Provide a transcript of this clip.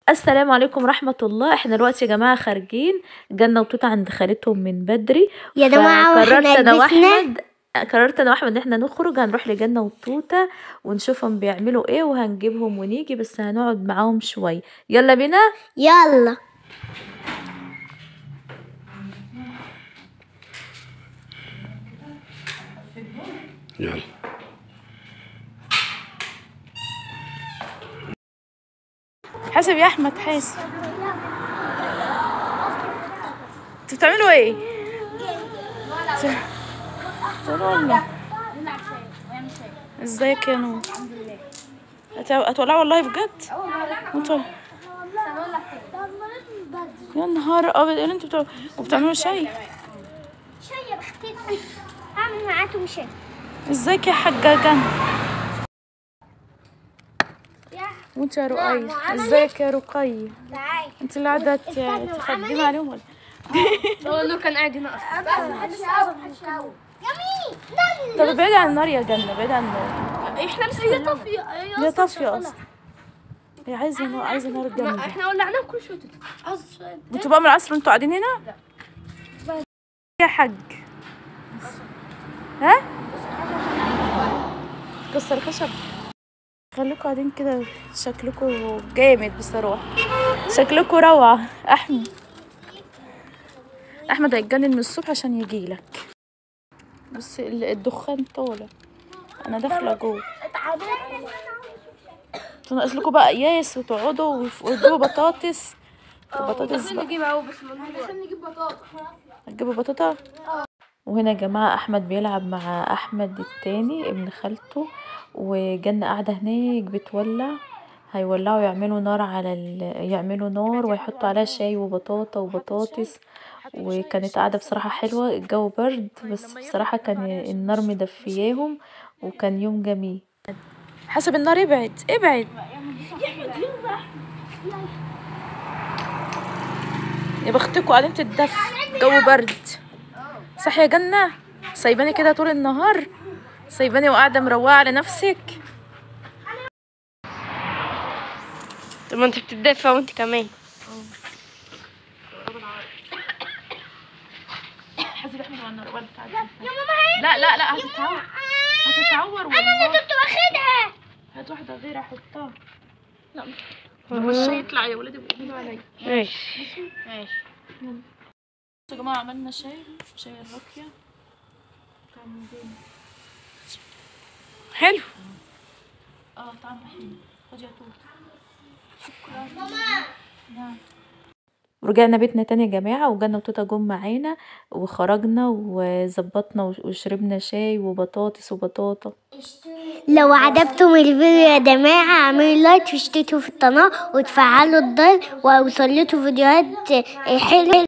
السلام عليكم ورحمة الله احنا دلوقتي يا جماعة خارجين جنة وتوتة عند خالتهم من بدري يا جماعة فقررت واحنا انا لبسنا واحمد قررت انا واحمد ان احنا نخرج هنروح لجنة وتوتة ونشوفهم بيعملوا ايه وهنجيبهم ونيجي بس هنقعد معاهم شوية يلا بينا يلا يلا حاسب يا احمد حاسب انتوا بتعملوا ايه تقولوا ازيك يا نور هت- هتولعوا والله بجد انتوا يا نهار ابيض ايه اللي انتوا بتوع- وبتعملوا شاي شاي يا بختي هعمل معاكم شاي ازيك يا حاجة جنة وانت يا رقية ازيك يا رقية تعالي انت اللي قاعدة ت- تخدمي عليهم ولا هو نور كان قاعد هنا اصلا جميل طب ابعدي عن النار يا جنة ابعدي عن النار احنا لسه هي طافيه هي طافية اصلا هي عايزة نار عايزة نار جنبي احنا ولعناها كل شويه تطفي انتوا بقى من العصر انتوا قاعدين هنا يا حاج ها كسر خشب خليكوا قاعدين كده شكلكوا جامد بصراحة شكلكوا روعة احمد احمد هيتجنن من الصبح عشان يجيلك بس ال- الدخان طالع انا داخله جوه انتوا ناقص لكم بقى قياس وتقعدوا وف- وتجيبوا بطاطس البطاطس بقى نجيب اهو بس عشان نجيب بطاطا هتجيبوا بطاطا وهنا يا جماعة أحمد بيلعب مع أحمد التاني ابن خالته وجنة قاعدة هناك بتولع هيولعوا يعملوا نار على ال... يعملوا نار ويحطوا عليها شاي وبطاطا وبطاطس وكانت قاعدة بصراحة حلوة الجو برد بس بصراحة كان النار مدفياهم وكان يوم جميل حسب النار ابعد ابعد يا بختكوا قاعدين تتدفوا جو برد صح يا جنة سايباني كده طول النهار سايباني وقاعدة مروقة على نفسك طب ما انت بتدافع وانت كمان حسب احمد على النار ولا تعدي لا لا لا هتتعور هتتعور والله كنت واخدها هات واحدة غير احطها لا مش يطلع يا ولادي بيقولوا عليا ماشي يا جماعة عملنا شاي شاي الراكية طعمه جامد حلو اه طعمه حلو خد يا توت ورجعنا بيتنا تاني يا جماعة وجانا وتوتا جم معانا وخرجنا وظبطنا وش- وشربنا شاي وبطاطس وبطاطا لو عجبكم الفيديو يا جماعة اعملوا لايك واشتركوا في القناة وتفعلوا الضل ووصلتوا فيديوهات حلوة